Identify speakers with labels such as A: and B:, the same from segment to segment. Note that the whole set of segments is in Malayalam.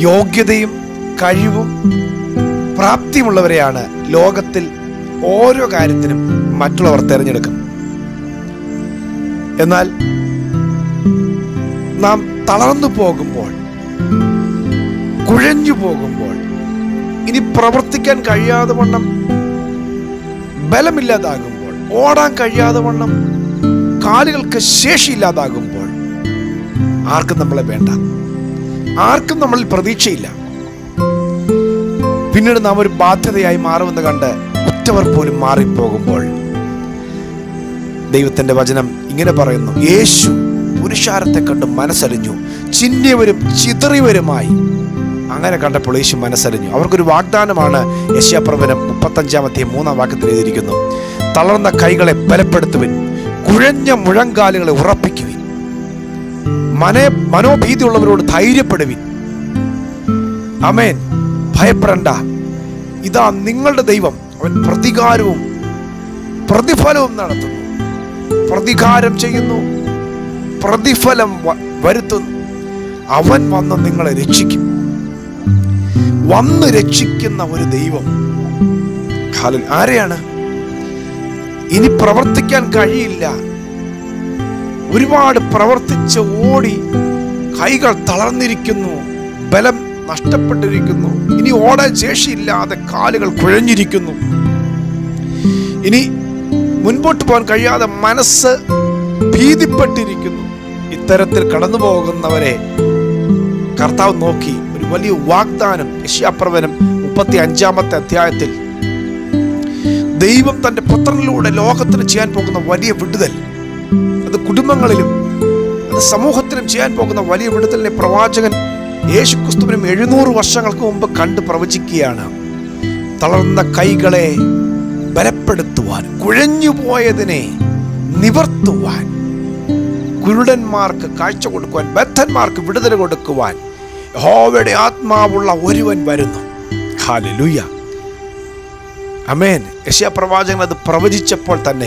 A: യോഗ്യതയും കഴിവും പ്രാപ്തിയുമുള്ളവരെയാണ് ലോകത്തിൽ ഓരോ കാര്യത്തിനും മറ്റുള്ളവർ തിരഞ്ഞെടുക്കും എന്നാൽ നാം തളർന്നു പോകുമ്പോൾ കുഴഞ്ഞു പോകുമ്പോൾ ഇനി പ്രവർത്തിക്കാൻ കഴിയാതെ വണ്ണം ബലമില്ലാതാകുമ്പോൾ ഓടാൻ കഴിയാതെ വണ്ണം കാലുകൾക്ക് ശേഷിയില്ലാതാകുമ്പോൾ ആർക്കും നമ്മളെ വേണ്ട ആർക്കും നമ്മളിൽ പ്രതീക്ഷയില്ല പിന്നീട് നാം ഒരു ബാധ്യതയായി മാറുമെന്ന് കണ്ട് ഉറ്റവർ പോലും മാറിപ്പോകുമ്പോൾ ദൈവത്തിന്റെ വചനം ഇങ്ങനെ പറയുന്നു യേശു പുരുഷാരത്തെ കണ്ട് മനസ്സലിഞ്ഞു ചിന്നിയവരും ചിതറിയവരുമായി അങ്ങനെ കണ്ടപ്പോൾ യേശു മനസ്സലിഞ്ഞു അവർക്കൊരു വാഗ്ദാനമാണ് യശ്യാപ്രവനം മുപ്പത്തഞ്ചാമത്തെ മൂന്നാം വാക്യത്തിൽ എഴുതിയിരിക്കുന്നു തളർന്ന കൈകളെ ബലപ്പെടുത്തുവിൻ കുഴഞ്ഞ മുഴങ്കാലുകളെ ഉറപ്പിക്കുവിൻ മനേ മനോഭീതിയുള്ളവരോട് ധൈര്യപ്പെടുവിൻ അമേൻ ഭയപ്പെടണ്ട ഇതാ നിങ്ങളുടെ ദൈവം അവൻ പ്രതികാരവും പ്രതിഫലവും നടത്തുന്നു പ്രതികാരം ചെയ്യുന്നു പ്രതിഫലം വ- വരുത്തുന്നു അവൻ വന്ന് നിങ്ങളെ രക്ഷിക്കും വന്ന് രക്ഷിക്കുന്ന ഒരു ദൈവം ഹാലൽ ആരെയാണ് ഇനി പ്രവർത്തിക്കാൻ കഴിയില്ല ഒരുപാട് പ്രവർത്തിച്ച് ഓടി കൈകൾ തളർന്നിരിക്കുന്നു ബലം നഷ്ടപ്പെട്ടിരിക്കുന്നു ഇനി ഓടാൻ ശേഷിയില്ലാതെ കാലുകൾ കുഴഞ്ഞിരിക്കുന്നു ഇനി മുൻപോട്ട് പോകാൻ കഴിയാതെ മനസ്സ് ഭീതിപ്പെട്ടിരിക്കുന്നു ഇത്തരത്തിൽ കടന്നു പോകുന്നവരെ കർത്താവ് നോക്കി ഒരു വലിയ വാഗ്ദാനം യശ്യാപ്രവനം മുപ്പത്തി അഞ്ചാമത്തെ അധ്യായത്തിൽ ദൈവം തന്റെ പുത്രനിലൂടെ ലോകത്തിന് ചെയ്യാൻ പോകുന്ന വലിയ വിടുതൽ അത് കുടുംബങ്ങളിലും അത് സമൂഹത്തിലും ചെയ്യാൻ പോകുന്ന വലിയ വിടുതലിനെ പ്രവാചകൻ യേശു ക്രിസ്തുവിനും എഴുന്നൂറ് വർഷങ്ങൾക്ക് മുമ്പ് കണ്ട് പ്രവചിക്കുകയാണ് തളർന്ന കൈകളെ ബലപ്പെടുത്തുവാൻ കുഴഞ്ഞുപോയതിനെ നിവർത്തുവാൻ കുരുടന്മാർക്ക് കാഴ്ച കൊടുക്കുവാൻ ബദ്ധന്മാർക്ക് വിടുതൽ കൊടുക്കുവാൻ യഹോവയുടെ ആത്മാവുള്ള ഒരുവൻ വരുന്നു ഹാലലുയ്യ അമേൻ യശയ പ്രവാചകൻ അത് പ്രവചിച്ചപ്പോൾ തന്നെ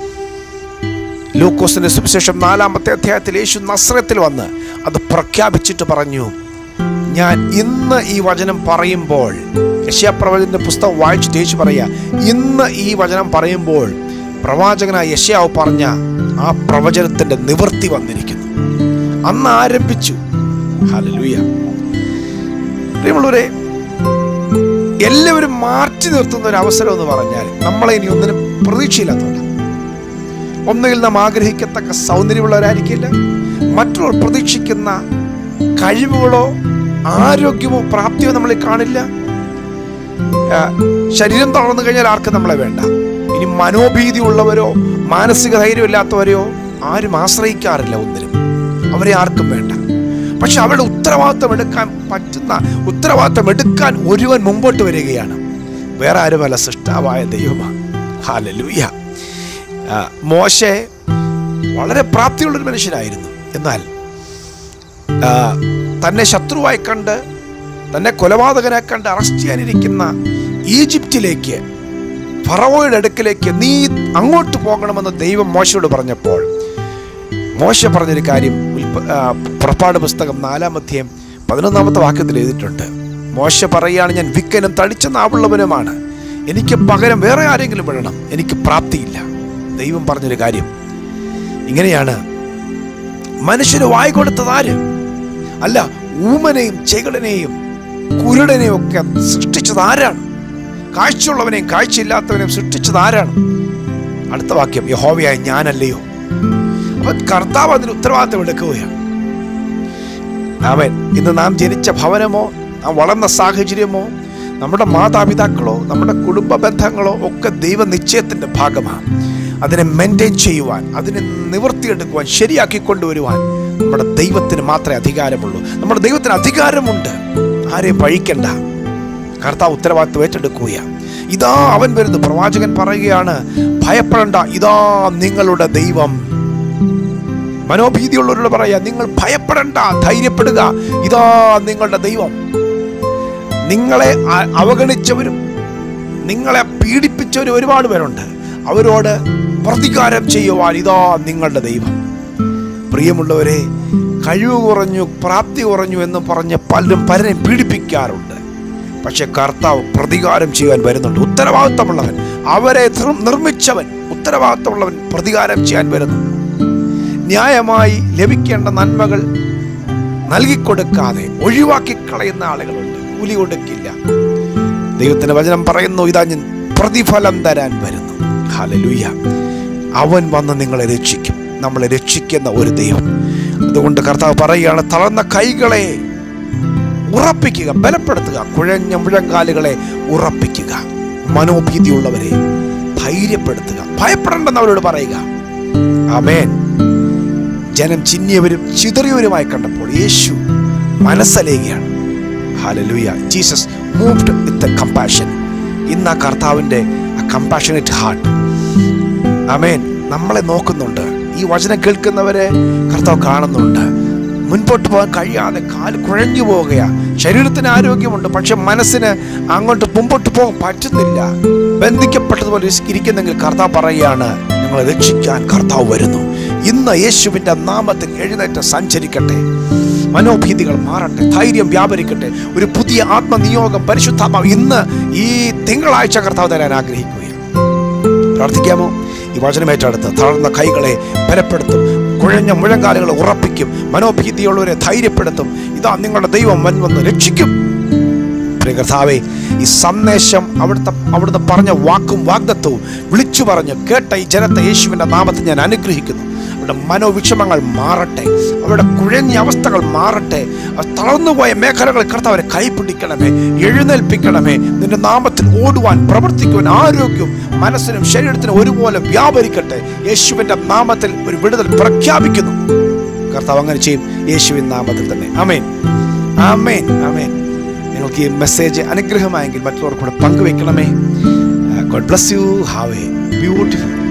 A: ലൂക്കോസിന്റെ സുവിശേഷം നാലാമത്തെ അധ്യായത്തിൽ യേശു നസ്രത്തിൽ വന്ന് അത് പ്രഖ്യാപിച്ചിട്ട് പറഞ്ഞു ഞാൻ ഇന്ന് ഈ വചനം പറയുമ്പോൾ യശ്യാപ്രവചന്റെ പുസ്തകം വായിച്ചിട്ട് യേശു പറയാ ഇന്ന് ഈ വചനം പറയുമ്പോൾ പ്രവാചകനായ യശ്യാവ് പറഞ്ഞ ആ പ്രവചനത്തിന്റെ നിവൃത്തി വന്നിരിക്കുന്നു അന്ന് ആരംഭിച്ചു ഹല്ലേലൂയ പ്രിയമുള്ളവരെ എല്ലാവരും മാറ്റി നിർത്തുന്ന ഒരു അവസരം എന്ന് പറഞ്ഞാൽ നമ്മളെ ഇനി ഒന്നിനും പ്രതീക്ഷയില്ലാത്തതുകൊണ്ട് ഒന്നുകിൽ നാം ആഗ്രഹിക്കത്തക്ക സൗന്ദര്യമുള്ളവരായിരിക്കില്ല മറ്റുള്ളവർ പ്രതീക്ഷിക്കുന്ന കഴിവുകളോ ആരോഗ്യമോ പ്രാപ്തിയോ നമ്മളിൽ കാണില്ല ആ, ശരീരം തളർന്നു കഴിഞ്ഞാൽ ആർക്കും നമ്മളെ വേണ്ട ഇനി മനോഭീതി ഉള്ളവരോ മാനസിക ധൈര്യമില്ലാത്തവരെയോ ആരും ആശ്രയിക്കാറില്ല ഒന്നിനും അവരെ ആർക്കും വേണ്ട പക്ഷെ അവരുടെ ഉത്തരവാദിത്വം എടുക്കാൻ പറ്റുന്ന ഉത്തരവാദിത്വം എടുക്കാൻ ഒരുവൻ മുമ്പോട്ട് വരികയാണ് വേറെ ആരുമല്ല സൃഷ്ടാവായ ദൈവമാണ് ഹാലലൂയ ആ, മോശെ വളരെ പ്രാപ്തിയുള്ളൊരു മനുഷ്യനായിരുന്നു എന്നാൽ ആ, തന്നെ ശത്രുവായി കണ്ട് തന്നെ കൊലപാതകനെ കണ്ട് അറസ്റ്റ് ചെയ്യാനിരിക്കുന്ന ഈജിപ്തിലേക്ക് ഫറവോയുടെ അടുക്കിലേക്ക് നീ അങ്ങോട്ട് പോകണമെന്ന് ദൈവം മോശയോട് പറഞ്ഞപ്പോൾ മോശ പറഞ്ഞൊരു കാര്യം ഉൽപ്പ- ആ, പുറപ്പാട് പുസ്തകം നാലാം അധ്യായം പതിനൊന്നാമത്തെ വാക്യത്തിൽ എഴുതിയിട്ടുണ്ട് മോശ പറയുകയാണ് ഞാൻ വിക്കനും തടിച്ച നാവുള്ളവനുമാണ് എനിക്ക് പകരം വേറെ ആരെങ്കിലും വിടണം എനിക്ക് പ്രാപ്തിയില്ല ദൈവം പറഞ്ഞൊരു കാര്യം ഇങ്ങനെയാണ് മനുഷ്യന് വായി കൊടുത്തത് ആര് അല്ല ഊമനെയും ചെകിടനെയും കുരുടനെയും ഒക്കെ സൃഷ്ടിച്ചത് ആരാണ് കാഴ്ചയുള്ളവനെയും കാഴ്ചയില്ലാത്തവനെയും സൃഷ്ടിച്ചത് ആരാണ് അടുത്ത വാക്യം യഹോവയായ ഞാനല്ലയോ അപ്പൊ കർത്താവ് അതിന് ഉത്തരവാദിത്തം എടുക്കുകയാണ് അവൻ ഇന്ന് നാം ജനിച്ച ഭവനമോ നാം വളർന്ന സാഹചര്യമോ നമ്മുടെ മാതാപിതാക്കളോ നമ്മുടെ കുടുംബ ബന്ധങ്ങളോ ഒക്കെ ദൈവ നിശ്ചയത്തിന്റെ ഭാഗമാണ് അതിനെ മെയിൻറ്റെയിൻ ചെയ്യുവാൻ അതിനെ നിവർത്തിയെടുക്കുവാൻ ശരിയാക്കി കൊണ്ടുവരുവാൻ നമ്മുടെ ദൈവത്തിന് മാത്രമേ അധികാരമുള്ളൂ നമ്മുടെ ദൈവത്തിന് അധികാരമുണ്ട് ആരെയും പഴിക്കണ്ട കർത്താവ് ഉത്തരവാദിത്വം ഏറ്റെടുക്കുകയാണ് ഇതാ അവൻ വരുന്നു പ്രവാചകൻ പറയുകയാണ് ഭയപ്പെടണ്ട ഇതാ നിങ്ങളുടെ ദൈവം മനോഭീതിയുള്ളവരോട് പറയാ നിങ്ങൾ ഭയപ്പെടണ്ട ധൈര്യപ്പെടുക ഇതാ നിങ്ങളുടെ ദൈവം നിങ്ങളെ അ- അവഗണിച്ചവരും നിങ്ങളെ പീഡിപ്പിച്ചവരും ഒരുപാട് പേരുണ്ട് അവരോട് പ്രതികാരം ചെയ്യുവാൻ ഇതാ നിങ്ങളുടെ ദൈവം പ്രിയമുള്ളവരെ കഴിവ് കുറഞ്ഞു പ്രാപ്തി കുറഞ്ഞു എന്ന് പറഞ്ഞ് പലരും പലരെയും പീഡിപ്പിക്കാറുണ്ട് പക്ഷെ കർത്താവ് പ്രതികാരം ചെയ്യാൻ വരുന്നുണ്ട് ഉത്തരവാദിത്തമുള്ളവൻ അവരെ നിർ- നിർമ്മിച്ചവൻ ഉത്തരവാദിത്തമുള്ളവൻ പ്രതികാരം ചെയ്യാൻ വരുന്നു ന്യായമായി ലഭിക്കേണ്ട നന്മകൾ നൽകിക്കൊടുക്കാതെ ഒഴിവാക്കി കളയുന്ന ആളുകളുണ്ട് കൂലി കൊടുക്കില്ല ദൈവത്തിന്റെ വചനം പറയുന്നു ഇതാ ഞാൻ പ്രതിഫലം തരാൻ വരുന്നു ഹല്ലേലൂയ അവൻ വന്ന് നിങ്ങളെ രക്ഷിക്കും നമ്മളെ രക്ഷിക്കുന്ന ഒരു ദൈവം അതുകൊണ്ട് കർത്താവ് പറയുകയാണ് തളർന്ന കൈകളെ ഉറപ്പിക്കുക ബലപ്പെടുത്തുക കുഴഞ്ഞ മുഴങ്കാലുകളെ ഉറപ്പിക്കുക മനോഭീതിയുള്ളവരെ ധൈര്യപ്പെടുത്തുക ഭയപ്പെടേണ്ടെന്ന് അവരോട് പറയുക ആമേൻ ജനം ചിന്നിയവരും ചിതറിയവരുമായി കണ്ടപ്പോൾ യേശു മനസ്സലേകയാണ് hallelujah Jesus moved with compassion ഇന്ന് ആ കർത്താവിൻ്റെ ആ കമ്പാഷനറ്റ് ഹാർട്ട് അമേൻ നമ്മളെ നോക്കുന്നുണ്ട് ഈ വചനം കേൾക്കുന്നവരെ കർത്താവ് കാണുന്നുണ്ട് മുൻപോട്ട് പോകാൻ കഴിയാതെ കാല് കുഴഞ്ഞു പോവുകയാ ശരീരത്തിന് ആരോഗ്യമുണ്ട് പക്ഷെ മനസ്സിന് അങ്ങോട്ട് മുമ്പോട്ട് പോകാൻ പറ്റുന്നില്ല ബന്ധിക്കപ്പെട്ടതുപോലെ ഇരിക്കുന്നെങ്കിൽ കർത്താവ് പറയുകയാണ് നിങ്ങളെ രക്ഷിക്കാൻ കർത്താവ് വരുന്നു ഇന്ന് യേശുവിൻ്റെ നാമത്തിൽ എഴുന്നേറ്റ് സഞ്ചരിക്കട്ടെ മനോഭീതികൾ മാറട്ടെ ധൈര്യം വ്യാപരിക്കട്ടെ ഒരു പുതിയ ആത്മനിയോഗം പരിശുദ്ധാത്മാവ് ഇന്ന് ഈ തിങ്കളാഴ്ച കർത്താവ് തരാൻ ആഗ്രഹിക്കുകയാണ് പ്രാർത്ഥിക്കാമോ ഈ വചനം ഏറ്റെടുത്ത് തളർന്ന കൈകളെ ബലപ്പെടുത്തും കുഴഞ്ഞ മുഴങ്കാലുകളെ ഉറപ്പിക്കും മനോഭീതിയുള്ളവരെ ധൈര്യപ്പെടുത്തും ഇതാ നിങ്ങളുടെ ദൈവം വൻ വന്ന് രക്ഷിക്കും പ്രിയ കർത്താവേ ഈ സന്ദേശം അവിടുത്തെ അവിടുന്ന് പറഞ്ഞ വാക്കും വാഗ്ദത്വവും വിളിച്ചു പറഞ്ഞ് കേട്ട ഈ ജനത്തെ യേശുവിൻ്റെ നാമത്തിൽ ഞാൻ അനുഗ്രഹിക്കുന്നു അവരുടെ മനോവിഷമങ്ങൾ മാറട്ടെ അവരുടെ കുഴഞ്ഞ അവസ്ഥകൾ മാറട്ടെ ആ തളർന്നുപോയ മേഖലകൾ കർത്താവരെ കൈപിടിക്കണമേ എഴുന്നേൽപ്പിക്കണമേ നിന്റെ നാമത്തിൽ ഓടുവാൻ പ്രവർത്തിക്കുവാൻ ആരോഗ്യവും മനസ്സിനും ശരീരത്തിനും ഒരുപോലെ വ്യാപരിക്കട്ടെ യേശുവിൻ്റെ നാമത്തിൽ ഒരു വിടുതൽ പ്രഖ്യാപിക്കുന്നു കർത്താവ് അങ്ങനെ ചെയ്യും യേശുവിൻ നാമത്തിൽ തന്നെ അമേൻ ആമേൻ ആമേൻ നിങ്ങൾക്ക് ഈ മെസ്സേജ് അനുഗ്രഹമായെങ്കിൽ മറ്റുള്ളവർ കൂടെ പങ്കുവെക്കണമേ God bless you have a beautiful